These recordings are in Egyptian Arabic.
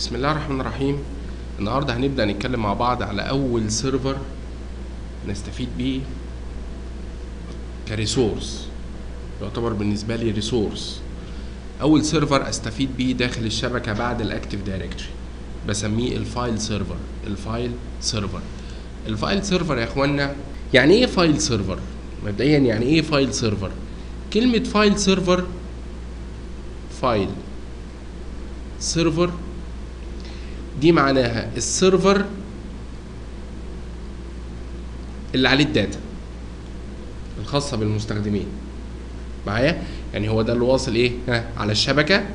بسم الله الرحمن الرحيم النهارده هنبدأ نتكلم مع بعض على أول سيرفر نستفيد بيه كريسورس يعتبر بالنسبة لي ريسورس أول سيرفر أستفيد بيه داخل الشبكة بعد الأكتيف دايركتوري بسميه الفايل سيرفر الفايل سيرفر الفايل سيرفر يا اخوانا يعني ايه فايل سيرفر مبدئيا يعني ايه فايل سيرفر كلمة فايل سيرفر فايل سيرفر دي معناها السيرفر اللي عليه الداتا الخاصة بالمستخدمين معايا يعني هو ده اللي واصل ايه ها على الشبكة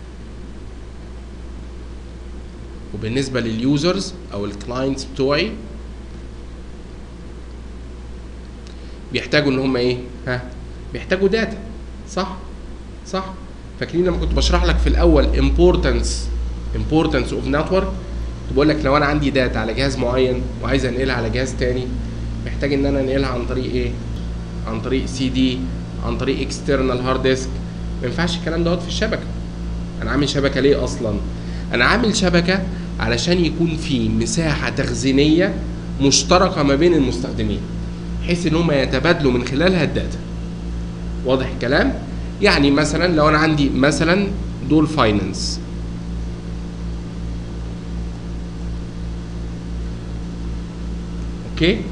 وبالنسبة لليوزرز او الكلاينتس بتوعي بيحتاجوا ان هم ايه ها بيحتاجوا داتا صح صح فاكرين لما كنت بشرح لك في الاول importance importance of network كنت بقول لك لو انا عندي داتا على جهاز معين وعايز انقلها على جهاز تاني محتاج ان انا انقلها عن طريق ايه عن طريق سي دي عن طريق اكسترنال هارد ديسك ما ينفعش الكلام دوت في الشبكه انا عامل شبكه ليه اصلا انا عامل شبكه علشان يكون في مساحه تخزينيه مشتركه ما بين المستخدمين بحيث ان هم يتبادلوا من خلالها الداتا واضح الكلام يعني مثلا لو انا عندي مثلا دول فاينانس اوكي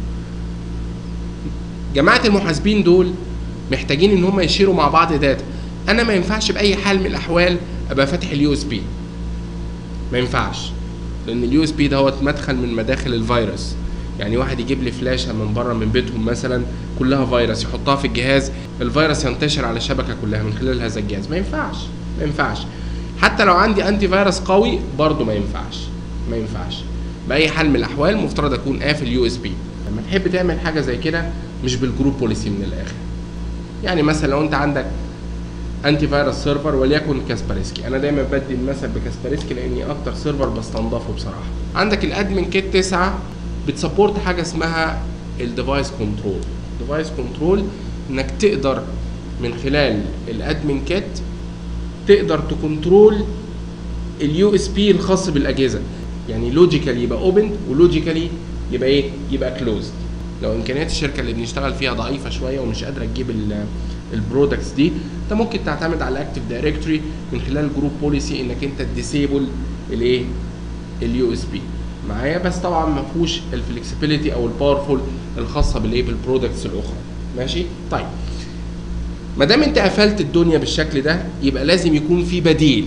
جماعه المحاسبين دول محتاجين ان هم يشيروا مع بعض داتا انا ما ينفعش باي حال من الاحوال ابقى فاتح اليو اس بي ما ينفعش لان اليو اس بي دوت مدخل من مداخل الفيروس يعني واحد يجيب لي فلاشه من بره من بيتهم مثلا كلها فيروس يحطها في الجهاز الفيروس ينتشر على الشبكه كلها من خلال هذا الجهاز ما ينفعش ما ينفعش حتى لو عندي انتي فيروس قوي برضه ما ينفعش ما ينفعش باي حال من الاحوال مفترض اكون قافل يو اس بي لما تحب تعمل حاجه زي كده مش بالجروب بوليسي من الاخر يعني مثلا لو انت عندك انتي فيروس سيرفر وليكن كاسبرسكي انا دايما بدي المثل بكاسبرسكي لاني اكتر سيرفر بستنضفه بصراحه عندك الادمن كيت 9 بتسبورت حاجه اسمها الديفايس كنترول ديفايس كنترول انك تقدر من خلال الادمن كيت تقدر تكنترول اليو اس بي الخاص بالاجهزه يعني لوجيكالي يبقى اوبن ولوجيكالي يبقى ايه يبقى كلوزد لو امكانيات الشركه اللي بنشتغل فيها ضعيفه شويه ومش قادره تجيب البرودكتس دي انت ممكن تعتمد على الاكتيف دايركتوري من خلال جروب بوليسي انك انت تديسيبل الايه اليو اس بي معايا بس طبعا ما فيهوش الفلكسبيليتي او الباورفول الخاصه بالايه بالبرودكتس الاخرى ماشي طيب ما دام انت قفلت الدنيا بالشكل ده يبقى لازم يكون في بديل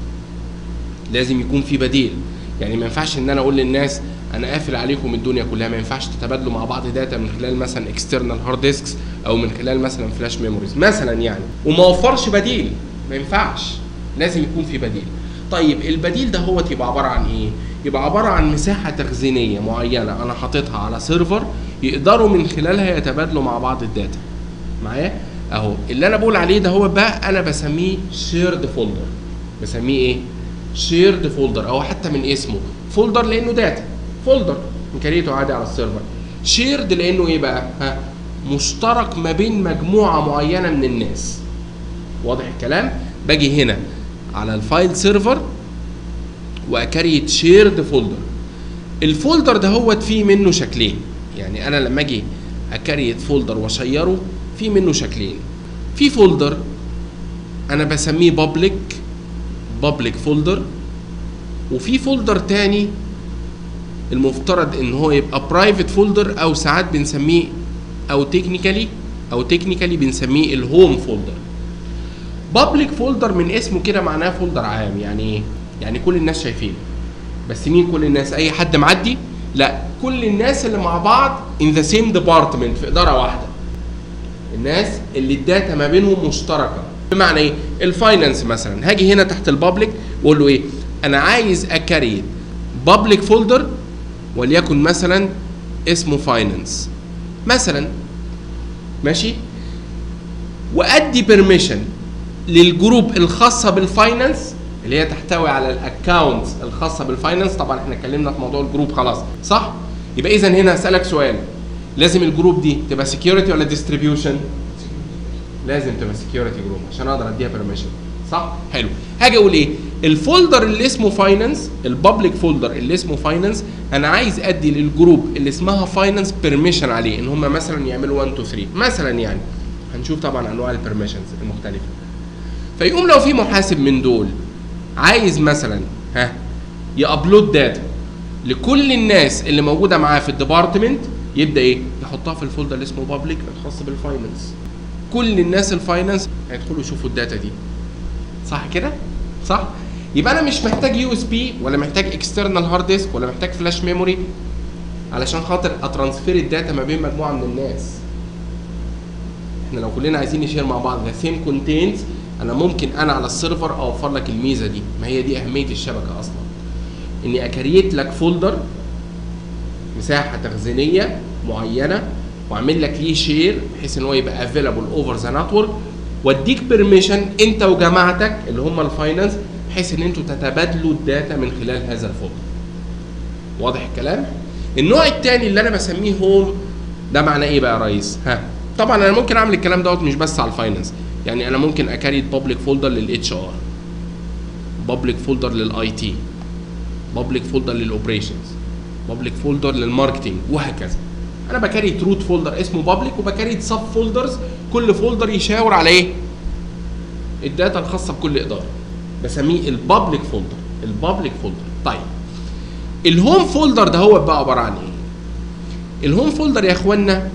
لازم يكون في بديل يعني ما ينفعش ان انا اقول للناس انا قافل عليكم الدنيا كلها ما ينفعش تتبادلوا مع بعض داتا من خلال مثلا اكسترنال هارد ديسكس او من خلال مثلا فلاش ميموريز مثلا يعني وما وفرش بديل ما ينفعش لازم يكون في بديل طيب البديل ده هو يبقى عباره عن ايه يبقى عباره عن مساحه تخزينيه معينه انا حاططها على سيرفر يقدروا من خلالها يتبادلوا مع بعض الداتا معايا اهو اللي انا بقول عليه ده هو بقى انا بسميه شيرد فولدر بسميه ايه شيرد فولدر او حتى من اسمه فولدر لانه داتا فولدر امكانيته عادي على السيرفر شيرد لانه ايه بقى ها مشترك ما بين مجموعه معينه من الناس واضح الكلام باجي هنا على الفايل سيرفر واكريت شيرد فولدر الفولدر ده هو فيه منه شكلين يعني انا لما اجي اكريت فولدر واشيره في منه شكلين في فولدر انا بسميه بابليك بابليك فولدر وفي فولدر تاني المفترض ان هو يبقى برايفت فولدر او ساعات بنسميه او تكنيكالي او تكنيكالي بنسميه الهوم فولدر بابليك فولدر من اسمه كده معناه فولدر عام يعني ايه يعني كل الناس شايفينه بس مين كل الناس اي حد معدي لا كل الناس اللي مع بعض ان ذا سيم ديبارتمنت في اداره واحده الناس اللي الداتا ما بينهم مشتركه بمعنى ايه الفاينانس مثلا هاجي هنا تحت البابليك واقول له ايه انا عايز اكريت بابليك فولدر وليكن مثلا اسمه فاينانس مثلا ماشي وادي بيرميشن للجروب الخاصه بالفاينانس اللي هي تحتوي على الاكونتس الخاصه بالفاينانس طبعا احنا اتكلمنا في موضوع الجروب خلاص صح يبقى اذا هنا هسالك سؤال لازم الجروب دي تبقى سكيورتي ولا ديستريبيوشن لازم تبقى سكيورتي جروب عشان اقدر اديها بيرميشن صح حلو هاجي اقول ايه الفولدر اللي اسمه فاينانس البابليك فولدر اللي اسمه فاينانس انا عايز ادي للجروب اللي اسمها فاينانس بيرميشن عليه ان هم مثلا يعملوا 1 2 3 مثلا يعني هنشوف طبعا انواع البرميشنز المختلفه فيقوم لو في محاسب من دول عايز مثلا ها يابلود داتا لكل الناس اللي موجوده معاه في الديبارتمنت يبدا ايه يحطها في الفولدر اللي اسمه بابليك الخاص بالفاينانس كل الناس الفاينانس هيدخلوا يشوفوا الداتا دي صح كده صح يبقى انا مش محتاج يو اس بي ولا محتاج اكسترنال هارد ديسك ولا محتاج فلاش ميموري علشان خاطر اترانسفير الداتا ما بين مجموعه من الناس احنا لو كلنا عايزين نشير مع بعض ذا سيم كونتينز انا ممكن انا على السيرفر اوفر لك الميزه دي ما هي دي اهميه الشبكه اصلا اني اكريت لك فولدر مساحه تخزينيه معينه واعمل لك ليه شير بحيث ان هو يبقى افيلابل اوفر ذا نتورك واديك بيرميشن انت وجماعتك اللي هم الفاينانس بحيث ان انتوا تتبادلوا الداتا من خلال هذا الفولدر واضح الكلام النوع الثاني اللي انا بسميه هوم ده معناه ايه بقى يا ريس ها طبعا انا ممكن اعمل الكلام دوت مش بس على الفاينانس يعني انا ممكن اكريت بابليك فولدر للاتش ار بابليك فولدر للاي تي بابليك فولدر للاوبريشنز بابليك فولدر للماركتنج وهكذا انا بكريت روت فولدر اسمه بابليك وبكريت سب فولدرز كل فولدر يشاور على ايه الداتا الخاصه بكل اداره بسميه البابليك فولدر البابليك فولدر طيب الهوم فولدر ده هو بقى عباره عن ايه الهوم فولدر يا اخوانا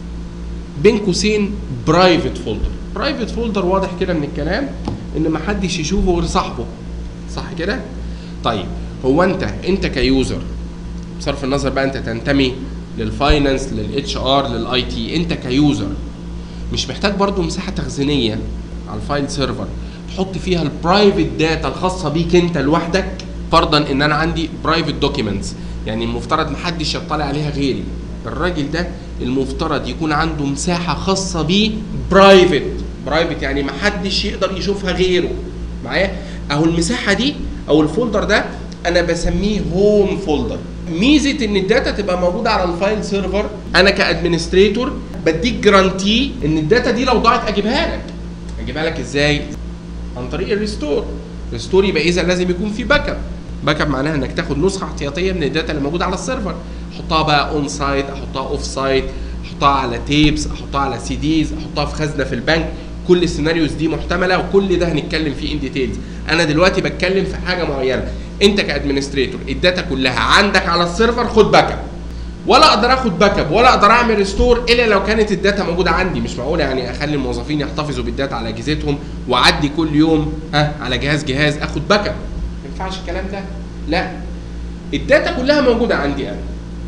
بين قوسين برايفت فولدر برايفت فولدر واضح كده من الكلام ان ما حدش يشوفه غير صاحبه صح كده طيب هو انت انت كيوزر بصرف النظر بقى انت تنتمي للفاينانس للاتش ار للاي تي انت كيوزر مش محتاج برضو مساحه تخزينيه على الفايل سيرفر تحط فيها البرايفت داتا الخاصه بيك انت لوحدك فرضا ان انا عندي برايفت دوكيومنتس يعني المفترض محدش يطلع عليها غيري الراجل ده المفترض يكون عنده مساحه خاصه بيه برايفت برايفت يعني محدش يقدر يشوفها غيره معايا اهو المساحه دي او الفولدر ده انا بسميه هوم فولدر ميزه ان الداتا تبقى موجوده على الفايل سيرفر انا كادمنستريتور بديك جرانتي ان الداتا دي لو ضاعت اجيبها لك اجيبها لك ازاي عن طريق الريستور ريستور يبقى اذا لازم يكون في باك اب باك اب معناها انك تاخد نسخه احتياطيه من الداتا اللي موجوده على السيرفر احطها بقى اون سايت احطها اوف سايت احطها على تيبس احطها على سي ديز احطها في خزنه في البنك كل السيناريوز دي محتمله وكل ده هنتكلم فيه ان ديتيلز انا دلوقتي بتكلم في حاجه معينه انت كادمنستريتور الداتا كلها عندك على السيرفر خد باك اب ولا اقدر اخد باك اب ولا اقدر اعمل ريستور الا لو كانت الداتا موجوده عندي مش معقول يعني اخلي الموظفين يحتفظوا بالداتا على اجهزتهم واعدي كل يوم ها على جهاز جهاز اخد باك اب ما ينفعش الكلام ده لا الداتا كلها موجوده عندي انا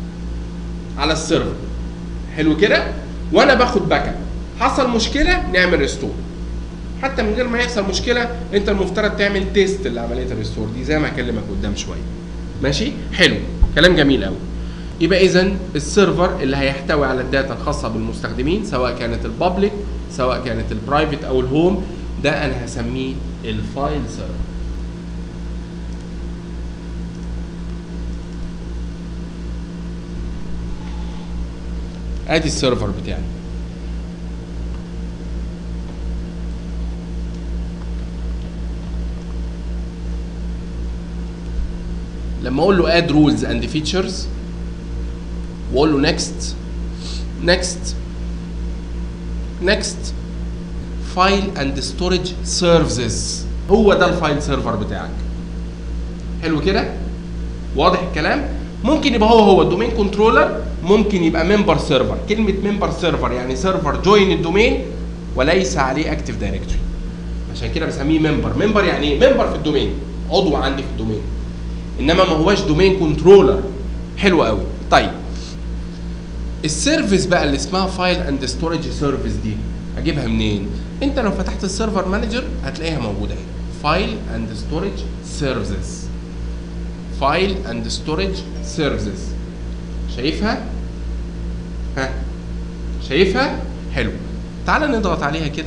على السيرفر حلو كده وانا باخد باك اب حصل مشكله نعمل ريستور حتى من غير ما يحصل مشكله انت المفترض تعمل تيست لعمليه الريستور دي زي ما هكلمك قدام شويه ماشي حلو كلام جميل قوي يبقى اذا السيرفر اللي هيحتوي على الداتا الخاصه بالمستخدمين سواء كانت البابليك سواء كانت البرايفت او الهوم ده انا هسميه الفايل سيرفر ادي السيرفر بتاعي لما اقول له اد رولز اند فيتشرز واقول له نيكست نيكست نيكست فايل اند ستورج سيرفيسز هو ده الفايل سيرفر بتاعك حلو كده واضح الكلام ممكن يبقى هو هو الدومين كنترولر ممكن يبقى ممبر سيرفر كلمه ممبر سيرفر يعني سيرفر جوين الدومين وليس عليه اكتف دايركتوري عشان كده بسميه ممبر ممبر يعني ايه ممبر في الدومين عضو عندي في الدومين انما ما هواش دومين كنترولر حلو قوي طيب السيرفيس بقى اللي اسمها فايل اند ستورج سيرفيس دي اجيبها منين انت لو فتحت السيرفر مانجر هتلاقيها موجوده اهي فايل اند ستورج سيرفيسز فايل اند ستورج سيرفيسز شايفها ها شايفها حلو تعال نضغط عليها كده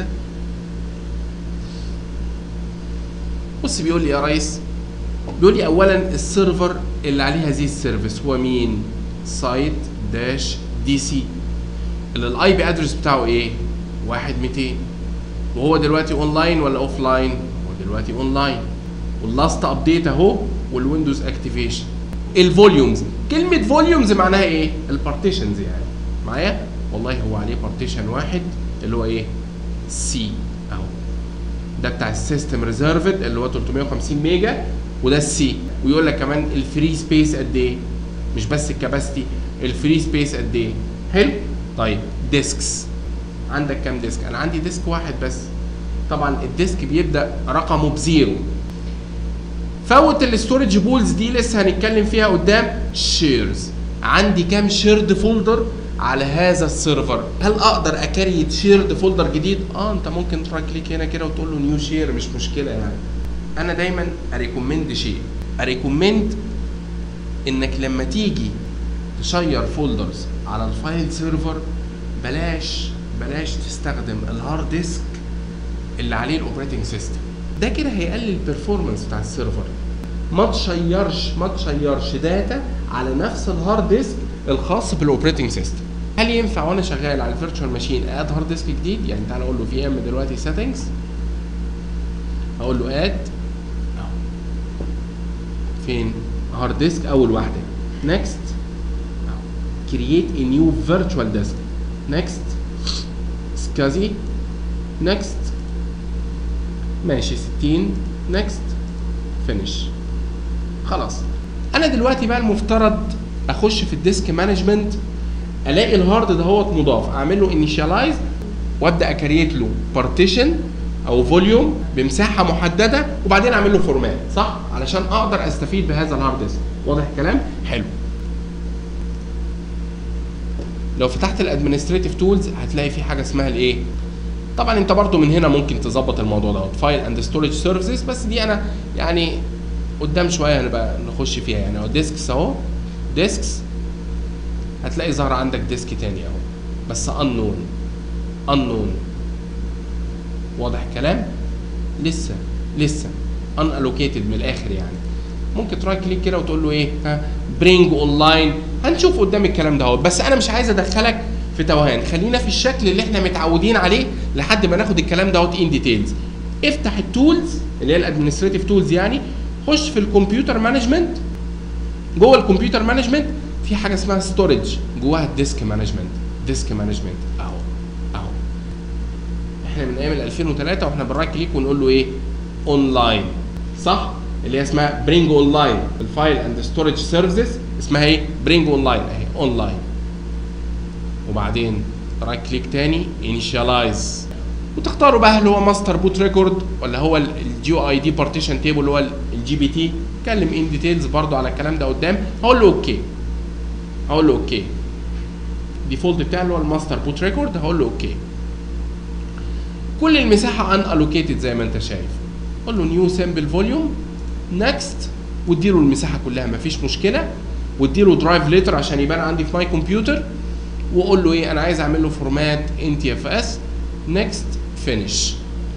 بص بيقول لي يا ريس بيقول لي اولا السيرفر اللي عليه هذه السيرفيس هو مين سايت داش دي سي اللي الاي بي ادرس بتاعه ايه 1 200 وهو دلوقتي اونلاين ولا اوف لاين هو دلوقتي اونلاين واللاست ابديت اهو والويندوز اكتيفيشن الفوليومز كلمه فوليومز معناها ايه البارتيشنز يعني معايا والله هو عليه بارتيشن واحد اللي هو ايه سي اهو ده بتاع السيستم ريزيرفد اللي هو 350 ميجا وده السي ويقول لك كمان الفري سبيس قد ايه مش بس الكباستي الفري سبيس قد ايه حلو طيب ديسكس عندك كام ديسك انا عندي ديسك واحد بس طبعا الديسك بيبدا رقمه بزيرو فوت الاستورج بولز دي لسه هنتكلم فيها قدام شيرز عندي كام شيرد فولدر على هذا السيرفر هل اقدر اكريت شيرد فولدر جديد اه انت ممكن تروح كليك هنا كده وتقول له نيو شير مش مشكله يعني انا دايما اريكومند شيء اريكومند انك لما تيجي تشير فولدرز على الفايل سيرفر بلاش بلاش تستخدم الهارد ديسك اللي عليه الاوبريتنج سيستم ده كده هيقلل البرفورمانس بتاع السيرفر ما تشيرش ما تشيرش داتا على نفس الهارد ديسك الخاص بالاوبريتنج سيستم هل ينفع وانا شغال على الفيرتشوال ماشين اد هارد ديسك جديد يعني تعالى اقول له في ام دلوقتي سيتنجز اقول له اد فين هارد ديسك اول واحده نيكست كرييت ا نيو فيرتشوال ديسك نيكست سكازي نيكست ماشي 60 نيكست فينيش خلاص انا دلوقتي بقى المفترض اخش في الديسك مانجمنت الاقي الهارد دهوت مضاف اعمل له انيشاليز وابدا اكريت له بارتيشن او فوليوم بمساحه محدده وبعدين اعمل له فورمات صح علشان اقدر استفيد بهذا الهارد ديسك واضح الكلام حلو لو فتحت الادمنستريتيف تولز هتلاقي في حاجه اسمها الايه طبعا انت برضو من هنا ممكن تظبط الموضوع دوت فايل اند ستورج سيرفيسز بس دي انا يعني قدام شويه هنبقى نخش فيها يعني اهو ديسكس اهو ديسكس هتلاقي ظهر عندك ديسك تاني اهو بس انون انون واضح الكلام لسه لسه ان الوكيتد من الاخر يعني ممكن تراي كليك كده وتقول له ايه ها برينج اونلاين هنشوف قدام الكلام ده بس انا مش عايز ادخلك في توهان خلينا في الشكل اللي احنا متعودين عليه لحد ما ناخد الكلام دوت ان ديتيلز افتح التولز اللي هي الادمنستريتيف تولز يعني خش في الكمبيوتر مانجمنت جوه الكمبيوتر مانجمنت في حاجه اسمها ستورج جواها الديسك مانجمنت ديسك مانجمنت اهو اهو احنا من ايام ال 2003 واحنا بنرايت كليك ونقول له ايه اونلاين صح اللي هي اسمها برينج اونلاين الفايل اند ستورج سيرفيسز اسمها ايه برينج اونلاين اهي اونلاين وبعدين رايت كليك تاني انيشاليز وتختاروا بقى هل هو ماستر بوت ريكورد ولا هو الجي اي دي بارتيشن تيبل اللي هو الجي بي تي اتكلم ان ديتيلز برضو على الكلام ده قدام هقول له اوكي هقول له اوكي الديفولت بتاعي اللي هو الماستر بوت ريكورد هقول له اوكي كل المساحه ان الوكيتد زي ما انت شايف قول له نيو سامبل فوليوم نكست واديله المساحه كلها مفيش مشكله واديله درايف ليتر عشان يبان عندي في ماي كمبيوتر واقول له ايه انا عايز اعمل له فورمات ان تي اف اس نكست فينيش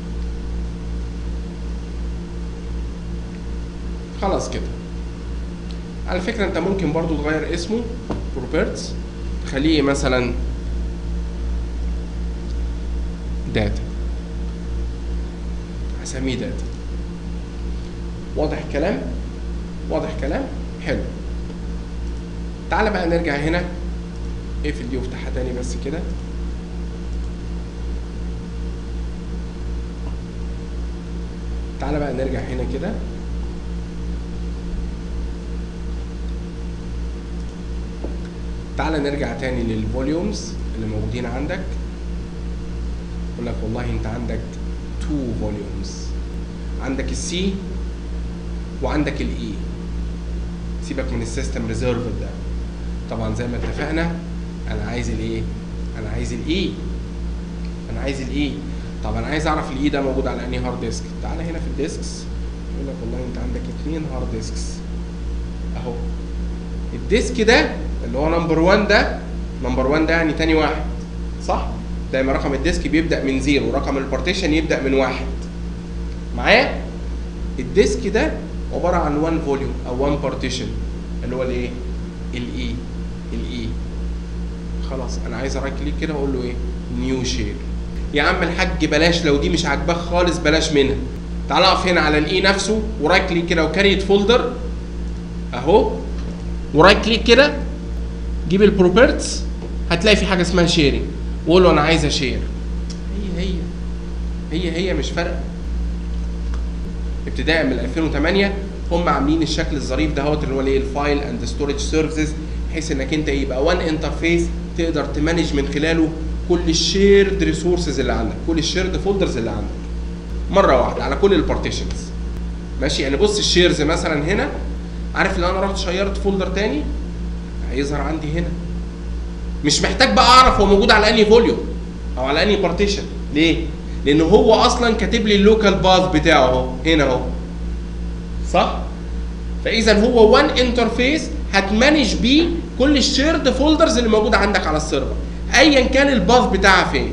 خلاص كده على فكره انت ممكن برضو تغير اسمه بروبرتس تخليه مثلا داتا هسميه داتا واضح الكلام واضح الكلام حلو تعالى بقى نرجع هنا اقفل دي وافتحها تاني بس كده تعالى بقى نرجع هنا كده تعالى نرجع تاني للفوليومز اللي موجودين عندك يقول لك والله انت عندك تو فوليومز عندك السي وعندك الاي سيبك من السيستم ريزيرف ده طبعا زي ما اتفقنا انا عايز الايه انا عايز الاي انا عايز الاي طب انا عايز اعرف الاي ده موجود على انهي هارد ديسك تعالى هنا في الديسكس يقول لك والله انت عندك اتنين هارد ديسكس اهو الديسك ده اللي هو نمبر 1 ده نمبر 1 ده يعني تاني واحد صح دايما رقم الديسك بيبدا من زيرو رقم البارتيشن يبدا من واحد معايا الديسك ده عباره عن 1 فوليوم او 1 بارتيشن اللي هو الايه الاي الاي خلاص انا عايز ارايت كليك كده واقول له ايه نيو شير يا عم الحاج بلاش لو دي مش عاجباك خالص بلاش منها تعال اقف هنا على الاي نفسه ورايت كليك كده وكريت فولدر اهو ورايت كليك كده جيب البروبرتس هتلاقي في حاجه اسمها شيرنج وقول له انا عايز اشير هي هي هي هي مش فارقه ابتداء من 2008 هم عاملين الشكل الظريف دهوت اللي هو الايه الفايل اند ستورج سيرفيسز بحيث انك انت يبقى وان انترفيس تقدر تمانج من خلاله كل الشيرد ريسورسز اللي عندك كل الشيرد فولدرز اللي عندك مره واحده على كل البارتيشنز ماشي يعني بص الشيرز مثلا هنا عارف لو انا رحت شيرت فولدر تاني هيظهر عندي هنا مش محتاج بقى اعرف هو موجود على انهي فوليوم او على انهي بارتيشن ليه لان هو اصلا كاتب لي اللوكال باث بتاعه اهو هنا اهو صح فاذا هو وان انترفيس هتمانج بيه كل الشيرد فولدرز اللي موجوده عندك على السيرفر ايا كان الباث بتاعها فين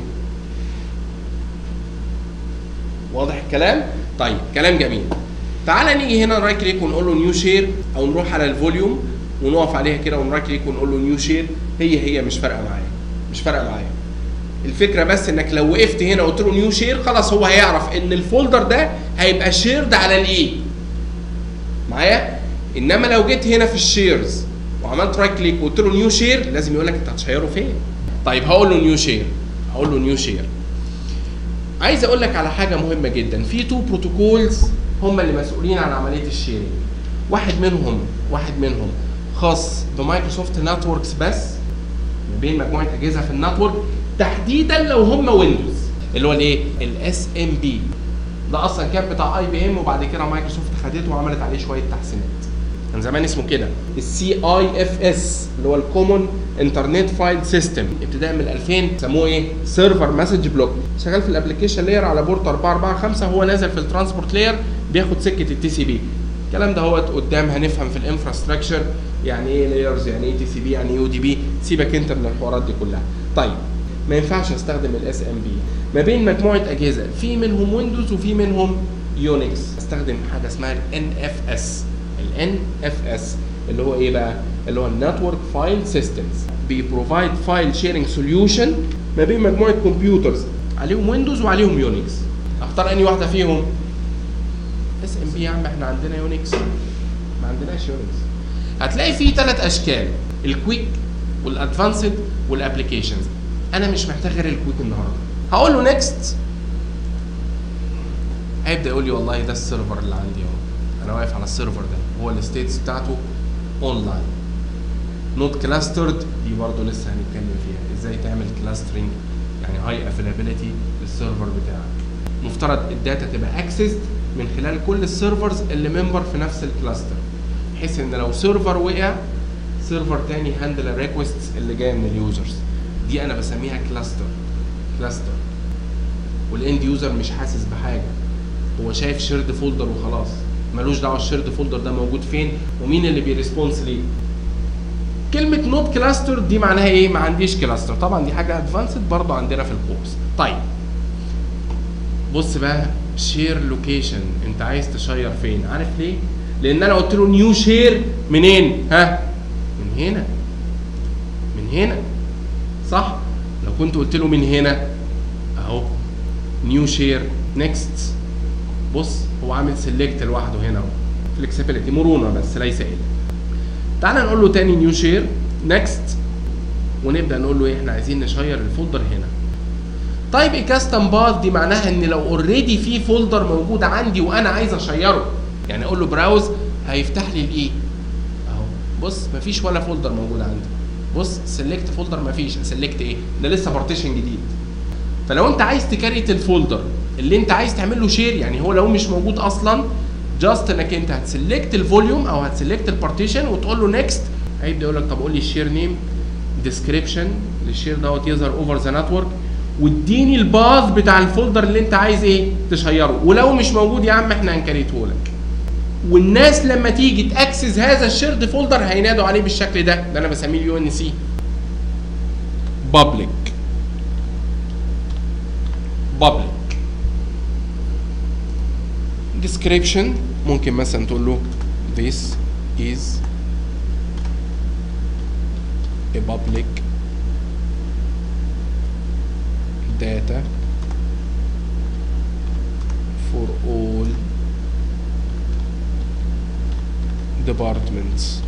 واضح الكلام طيب كلام جميل تعالى نيجي هنا رايت كليك ونقول له نيو شير او نروح على الفوليوم ونقف عليها كده ونرايت كليك ونقول له نيو شير هي هي مش فارقه معايا مش فارقه معايا الفكره بس انك لو وقفت هنا وقلت له نيو شير خلاص هو هيعرف ان الفولدر ده هيبقى شيرد على الايه معايا انما لو جيت هنا في الشيرز وعملت رايت كليك وقلت له نيو شير لازم يقول لك انت هتشيره فين طيب هقول له نيو شير هقول له نيو شير عايز اقول لك على حاجه مهمه جدا في تو بروتوكولز هم اللي مسؤولين عن عمليه الشيرنج واحد منهم واحد منهم خاص بمايكروسوفت نتوركس بس ما بين مجموعه اجهزه في النتورك تحديدا لو هم ويندوز اللي هو الايه الاس ام بي ده اصلا كان بتاع اي بي ام وبعد كده مايكروسوفت خدته وعملت عليه شويه تحسينات كان زمان اسمه كده السي اي اف اس اللي هو الكومون انترنت فايل سيستم ابتداء من 2000 سموه ايه سيرفر مسج بلوك شغال في الابلكيشن لاير على بورت 445 هو نازل في الترانسبورت لاير بياخد سكه التي سي بي الكلام ده هوت قدام هنفهم في الانفراستراكشر يعني ايه لايرز يعني ايه تي سي بي يعني ايه يو دي بي سيبك انت من الحوارات دي كلها طيب ما ينفعش استخدم الاس ام بي ما بين مجموعه اجهزه في منهم ويندوز وفي منهم يونكس استخدم حاجه اسمها الان اف اس الان اف اس اللي هو ايه بقى اللي هو النتورك فايل سيستمز بيبروفايد فايل شيرنج سوليوشن ما بين مجموعه كمبيوترز عليهم ويندوز وعليهم يونكس اختار انهي واحده فيهم اس ام بي يا عم احنا عندنا يونكس ما عندناش يونكس هتلاقي فيه ثلاث اشكال الكويك والادفانسد والابلكيشنز انا مش محتاج غير الكويك النهارده هقول له نيكست هيبدا يقول لي والله ده السيرفر اللي عندي اهو انا واقف على السيرفر ده هو الستيتس بتاعته اونلاين نوت كلاسترد دي برضه لسه هنتكلم فيها ازاي تعمل كلاسترنج يعني هاي افيلابيلتي للسيرفر بتاعك مفترض الداتا تبقى اكسسد من خلال كل السيرفرز اللي ممبر في نفس الكلاستر بحيث ان لو سيرفر وقع سيرفر تاني هاندل الريكوست اللي جايه من اليوزرز دي انا بسميها كلاستر كلاستر والاند يوزر مش حاسس بحاجه هو شايف شيرد فولدر وخلاص ملوش دعوه الشيرد فولدر ده موجود فين ومين اللي بيرسبونس ليه كلمة نوت كلاستر دي معناها ايه؟ ما عنديش كلاستر، طبعا دي حاجة ادفانسد برضه عندنا في الكورس. طيب بص بقى شير لوكيشن انت عايز تشير فين؟ عارف ليه؟ لأن أنا قلت له نيو شير منين؟ ها؟ من هنا. من هنا. صح؟ لو كنت قلت له من هنا اهو نيو شير نيكست بص هو عامل سيلكت لوحده هنا اهو فلكسبيليتي مرونه بس ليس الا تعال نقول له تاني نيو شير نيكست ونبدا نقول له ايه احنا عايزين نشير الفولدر هنا طيب ايه كاستم باث دي معناها ان لو اوريدي في فولدر موجود عندي وانا عايز اشيره يعني اقول له براوز هيفتح لي الايه اهو بص مفيش ولا فولدر موجود عندي بص سيلكت فولدر مفيش سيلكت ايه ده لسه بارتيشن جديد فلو انت عايز تكريت الفولدر اللي انت عايز تعمل له شير يعني هو لو مش موجود اصلا جاست انك انت هتسلكت الفوليوم او هتسلكت البارتيشن وتقول له نيكست هيبدا يقول لك طب قول لي الشير نيم ديسكريبشن للشير دوت يظهر اوفر ذا نتورك واديني الباث بتاع الفولدر اللي انت عايز ايه تشيره ولو مش موجود يا عم احنا هنكريته لك والناس لما تيجي تاكسس هذا الشيرد فولدر هينادوا عليه بالشكل ده ده انا بسميه اليو ان سي بابليك بابليك description ممكن مثلا تقول له this is a public data for all departments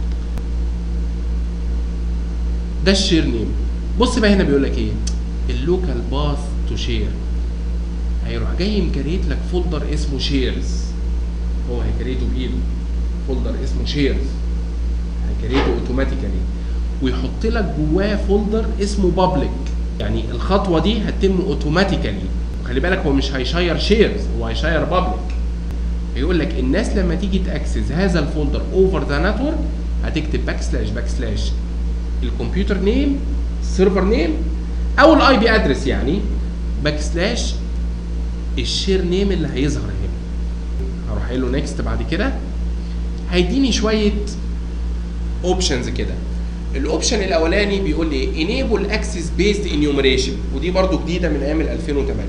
ده الشير نيم بص بقى هنا بيقول لك ايه اللوكال باث تو شير هيروح جاي مكريت لك فولدر اسمه شيرز هو هيكريته بايده فولدر اسمه شيرز هيكريته اوتوماتيكالي ويحط لك جواه فولدر اسمه بابليك يعني الخطوه دي هتتم اوتوماتيكالي وخلي بالك هو مش هيشير شيرز هو هيشير بابليك يقول لك الناس لما تيجي تاكسس هذا الفولدر اوفر ذا نتورك هتكتب باك سلاش باك سلاش الكمبيوتر نيم السيرفر نيم او الاي بي ادرس يعني باك سلاش الشير نيم اللي هيظهر هنا هروح قايل له نيكست بعد كده هيديني شويه اوبشنز كده الاوبشن الاولاني بيقول لي enable access based enumeration ودي برضو جديده من ايام ال 2008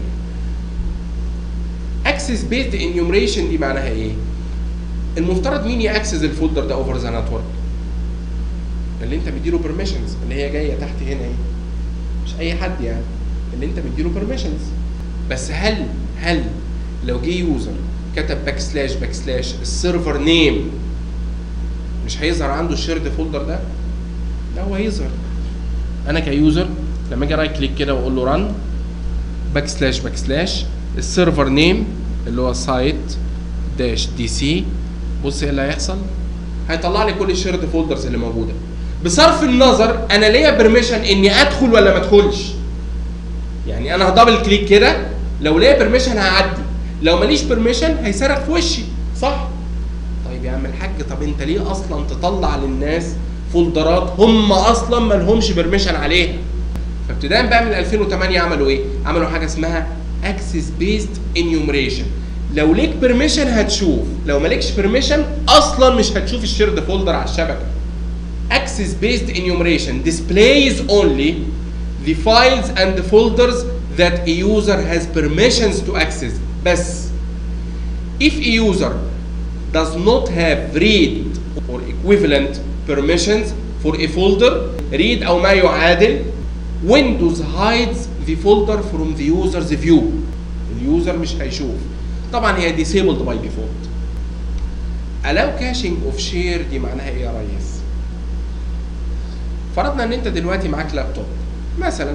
access based enumeration دي معناها ايه المفترض مين ياكسس الفولدر ده اوفر ذا نتورك اللي انت مديله بيرميشنز اللي هي جايه تحت هنا اهي مش اي حد يعني اللي انت مديله بيرميشنز بس هل هل لو جه يوزر كتب باك سلاش باك سلاش السيرفر نيم مش هيظهر عنده الشيرد فولدر ده لا هو هيظهر انا كيوزر لما اجي رايت كليك كده واقول له ران باك سلاش باك سلاش السيرفر نيم اللي هو سايت داش دي سي بص ايه اللي هيحصل هيطلع لي كل الشيرد فولدرز اللي موجوده بصرف النظر انا ليا بيرميشن اني ادخل ولا ما ادخلش يعني انا هدبل كليك كده لو ليا بيرميشن هعدي لو ماليش بيرميشن هيصرخ في وشي صح طيب يا عم الحاج طب انت ليه اصلا تطلع للناس فولدرات هم اصلا ما لهمش بيرميشن عليها فابتداء بقى من 2008 عملوا ايه عملوا حاجه اسمها اكسس بيست انيومريشن لو ليك بيرميشن هتشوف لو مالكش بيرميشن اصلا مش هتشوف الشيرد فولدر على الشبكه access based enumeration displays only the files and the folders that a user has permissions to access بس if a user does not have read or equivalent permissions for a folder read او ما يعادل Windows hides the folder from the user's view اليوزر مش هيشوف طبعا هي disabled by default allow caching of share دي معناها ايه يا ريس فرضنا ان انت دلوقتي معاك لابتوب مثلا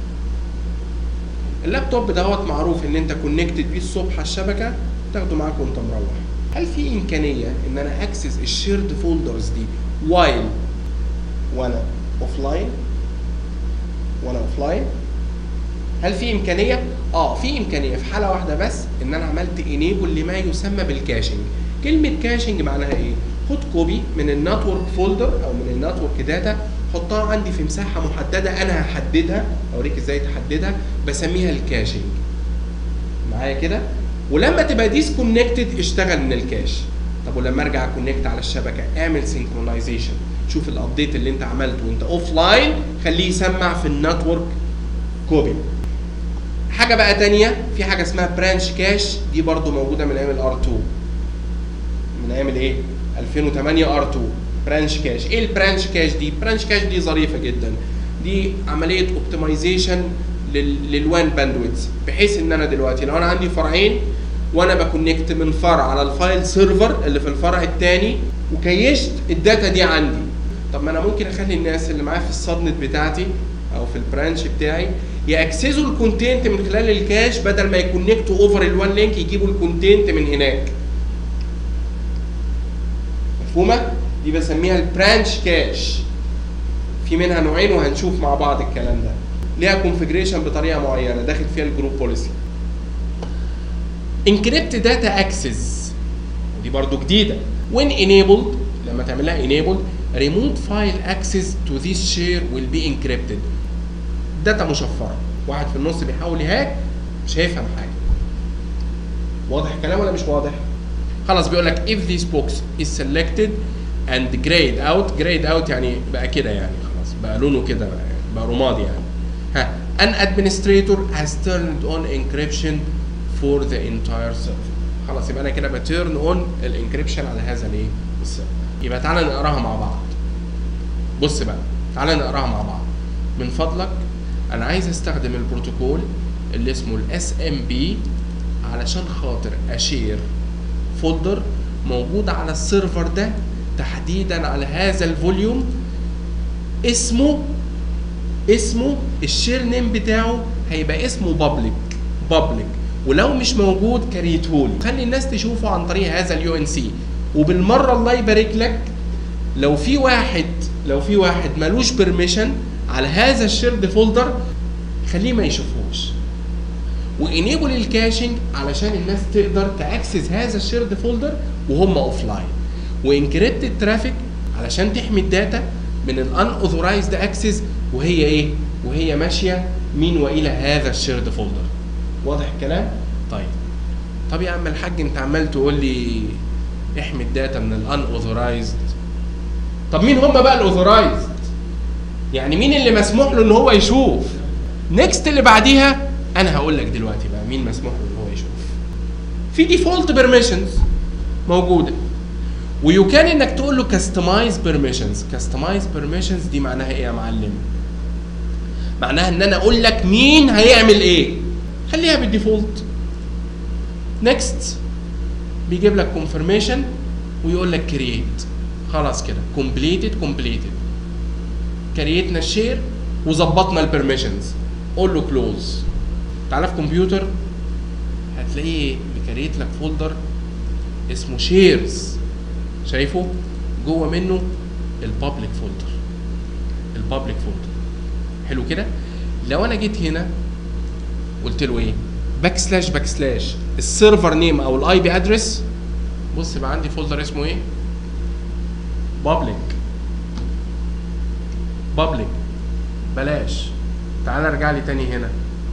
اللابتوب دوت معروف ان انت كونكتد بيه الصبح على الشبكه تاخده معاك وانت مروح هل في امكانيه ان انا اكسس الشيرد فولدرز دي وايل وانا اوف لاين وانا اوف لاين هل في امكانيه اه في امكانيه في حاله واحده بس ان انا عملت انيبل لما يسمى بالكاشنج كلمه كاشنج معناها ايه خد كوبي من النتورك فولدر او من النتورك داتا حطها عندي في مساحه محدده انا هحددها اوريك ازاي تحددها بسميها الكاشنج معايا كده ولما تبقى ديسكونكتد اشتغل من الكاش طب ولما ارجع كونكت على الشبكه اعمل سينكرونايزيشن شوف الابديت اللي انت عملته وانت اوف لاين خليه يسمع في النتورك كوبي حاجه بقى تانية في حاجه اسمها برانش كاش دي برضو موجوده من ايام الار 2 من ايام الايه 2008 ار 2 برانش كاش ايه البرانش كاش دي برانش كاش دي ظريفه جدا دي عمليه اوبتمايزيشن للوان باندويتس بحيث ان انا دلوقتي لو انا عندي فرعين وانا بكونكت من فرع على الفايل سيرفر اللي في الفرع الثاني وكيشت الداتا دي عندي طب ما انا ممكن اخلي الناس اللي معايا في السبنت بتاعتي او في البرانش بتاعي ياكسسوا الكونتنت من خلال الكاش بدل ما يكونكتوا اوفر الوان لينك يجيبوا الكونتنت من هناك مفهومه دي بسميها البرانش كاش في منها نوعين وهنشوف مع بعض الكلام ده ليها كونفجريشن بطريقه معينه داخل فيها الجروب بوليسي انكريبت داتا اكسس ودي برضو جديده when enabled لما تعملها enabled remote file access to this share will be encrypted داتا مشفره واحد في النص بيحاول يهاك مش هيفهم حاجه واضح الكلام ولا مش واضح خلاص بيقول لك if this box is selected and grayed out grayed out يعني بقى كده يعني خلاص بقى لونه كده بقى, بقى رمادي يعني ها an administrator has turned on encryption for the entire server خلاص يبقى انا كده بتيرن اون الانكريبشن على هذا الايه السيرفر يبقى تعالى نقراها مع بعض بص بقى تعالى نقراها مع بعض من فضلك انا عايز استخدم البروتوكول اللي اسمه الاس ام بي علشان خاطر اشير فولدر موجود على السيرفر ده تحديدا على هذا الفوليوم اسمه اسمه الشير نيم بتاعه هيبقى اسمه بابليك بابليك ولو مش موجود كريتهولي خلي الناس تشوفه عن طريق هذا اليو ان سي وبالمره الله يبارك لك لو في واحد لو في واحد ملوش بيرميشن على هذا الشيرد فولدر خليه ما يشوفوش وانيبل الكاشنج علشان الناس تقدر تاكسس هذا الشيرد فولدر وهم اوف لاين وانكريبت الترافيك علشان تحمي الداتا من الان اوثورايزد اكسس وهي ايه وهي ماشيه من والى هذا الشيرد فولدر واضح الكلام طيب طب يا عم الحاج انت عمال تقول لي احمي الداتا من الان اوثورايزد طب مين هم بقى الاوثورايزد يعني مين اللي مسموح له ان هو يشوف نيكست اللي بعديها انا هقول لك دلوقتي بقى مين مسموح له ان هو يشوف في ديفولت بيرميشنز موجوده ويو كان انك تقول له كاستمايز بيرميشنز كاستمايز بيرميشنز دي معناها ايه يا معلم معناها ان انا اقول لك مين هيعمل ايه خليها بالديفولت نيكست بيجيب لك كونفirmation ويقول لك كرييت خلاص كده كومبليتد كومبليتد كرييتنا الشير وظبطنا البرميشنز قول له كلوز تعالى في كمبيوتر هتلاقيه مكريت لك فولدر اسمه شيرز شايفه جوه منه البابليك فولدر البابليك فولدر حلو كده لو انا جيت هنا قلت له ايه باك سلاش باك سلاش السيرفر نيم او الاي بي ادرس بص يبقى عندي فولدر اسمه ايه بابليك بابليك بلاش تعال ارجع لي تاني هنا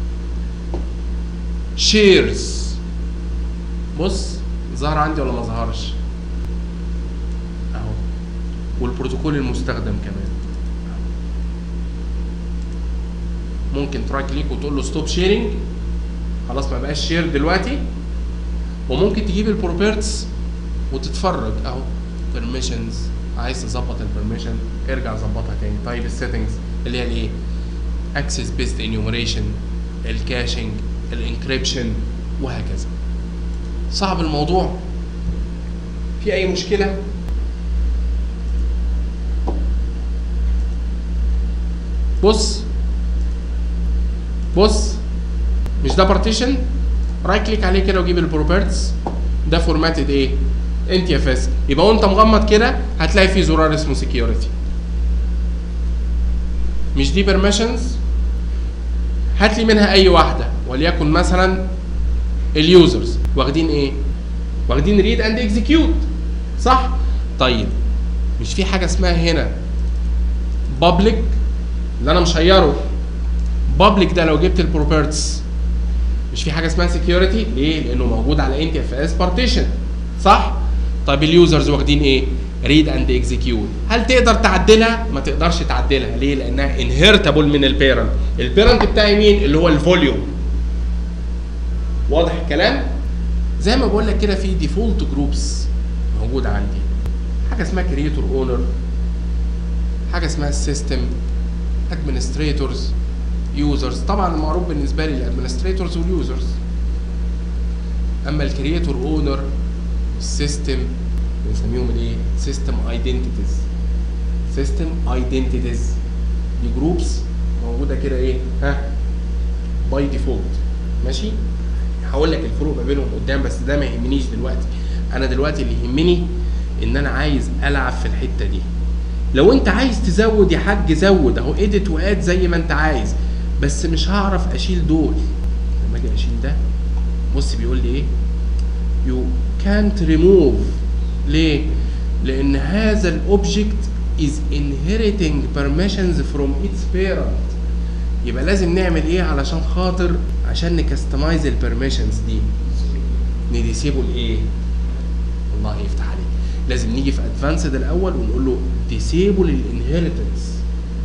شيرز بص ظهر عندي ولا ما ظهرش اهو والبروتوكول المستخدم كمان ممكن تراي كليك وتقول له ستوب شيرنج خلاص ما بقاش شير دلوقتي وممكن تجيب البروبرتس وتتفرج اهو بيرميشنز عايز تظبط البرميشن ارجع ظبطها تاني طيب السيتنجز اللي هي الايه اكسس بيست انيومريشن الكاشنج الانكريبشن وهكذا صعب الموضوع في اي مشكله بص بص مش ده بارتيشن رايت كليك عليه كده وجيب البروبرتس ده فورماتد ايه انت اف اس يبقى وانت مغمض كده هتلاقي فيه زرار اسمه سكيورتي مش دي بيرميشنز هات لي منها اي واحده وليكن مثلا اليوزرز واخدين ايه واخدين ريد اند اكزيكيوت صح طيب مش في حاجه اسمها هنا بابليك اللي انا مشيره بابليك ده لو جبت البروبرتس مش في حاجه اسمها سكيورتي ليه لانه موجود على انت اف اس بارتيشن صح طيب اليوزرز واخدين ايه ريد اند اكزيكيوت هل تقدر تعدلها ما تقدرش تعدلها ليه لانها انهيرتابل من البيرنت البيرنت بتاعي مين اللي هو الفوليوم واضح الكلام زي ما بقول لك كده في ديفولت جروبس موجود عندي حاجه اسمها كريتور اونر حاجه اسمها السيستم ادمنستريتورز يوزرز طبعا المعروف بالنسبه لي الادمنستريتورز واليوزرز اما الكريتور اونر السيستم بنسميهم الايه سيستم ايدنتيتيز سيستم ايدنتيتيز دي جروبس موجوده كده ايه ها باي ديفولت ماشي هقول لك الفروق ما بينهم قدام بس ده ما يهمنيش دلوقتي انا دلوقتي اللي يهمني ان انا عايز العب في الحته دي لو انت عايز تزود يا حاج زود اهو اديت واد زي ما انت عايز بس مش هعرف اشيل دول لما اجي اشيل ده بص بيقول لي ايه you can't remove ليه لان هذا الاوبجكت is inheriting permissions from its parent يبقى لازم نعمل ايه علشان خاطر عشان نكستمايز البرميشنز دي نديسيبل ايه الله يفتح عليك لازم نيجي في ادفانسد الاول ونقول له ديسيبل الانهيرتنس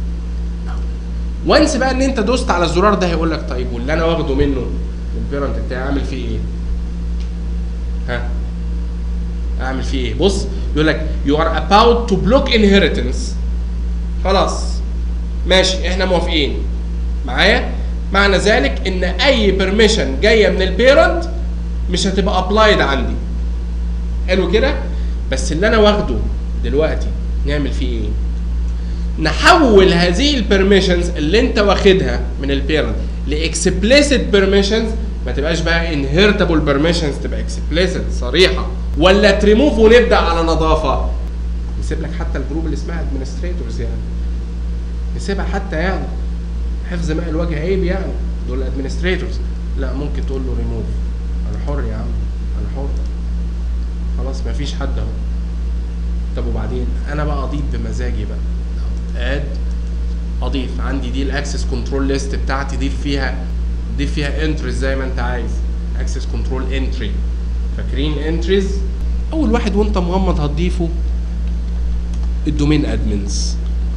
وانس بقى ان انت دوست على الزرار ده هيقول لك طيب واللي انا واخده منه البيرنت بتاعي اعمل فيه ايه ها اعمل فيه ايه بص يقول لك you are about to block inheritance خلاص ماشي احنا موافقين معايا معنى ذلك ان اي بيرميشن جايه من البيرنت مش هتبقى ابلايد عندي حلو كده بس اللي انا واخده دلوقتي نعمل فيه ايه نحول هذه البرميشنز اللي انت واخدها من البيرنت لاكسبليسيت بيرميشنز ما تبقاش بقى انهيرتابل بيرميشنز تبقى اكسبليسيت صريحه ولا تريموف ونبدا على نظافه نسيب لك حتى الجروب اللي اسمها ادمنستريتورز يعني نسيبها حتى يعني حفظ ماء الوجه عيب يعني دول ادمنستريتورز لا ممكن تقول له ريموف انا حر يا عم انا حر خلاص مفيش حد اهو طب وبعدين انا بقى اضيف بمزاجي بقى اد اضيف عندي دي الاكسس كنترول ليست بتاعتي ضيف فيها ضيف فيها انتريز زي ما انت عايز اكسس كنترول انتري فاكرين انتريز اول واحد وانت مغمض هتضيفه الدومين ادمنز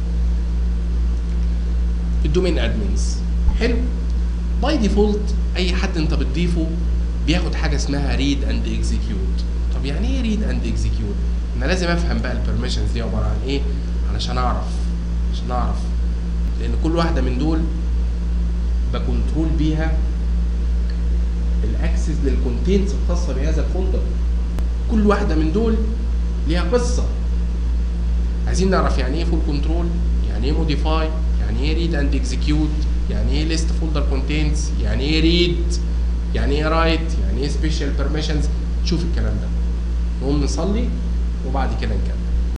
الدومين ادمنز حلو باي ديفولت اي حد انت بتضيفه بياخد حاجه اسمها ريد اند اكزيكيوت طب يعني ايه ريد اند اكزيكيوت انا لازم افهم بقى البرميشنز دي عباره عن ايه علشان اعرف عشان اعرف لان كل واحده من دول بكنترول بيها الاكسس للكونتينتس الخاصه بهذا الفولدر كل واحده من دول ليها قصه عايزين نعرف يعني ايه فول كنترول يعني ايه موديفاي يعني ايه ريد اند اكزيكيوت يعني ايه ليست فولدر كونتينتس يعني ايه ريد يعني ايه رايت يعني ايه سبيشال بيرميشنز شوف الكلام ده نقوم نصلي وبعد كده نكمل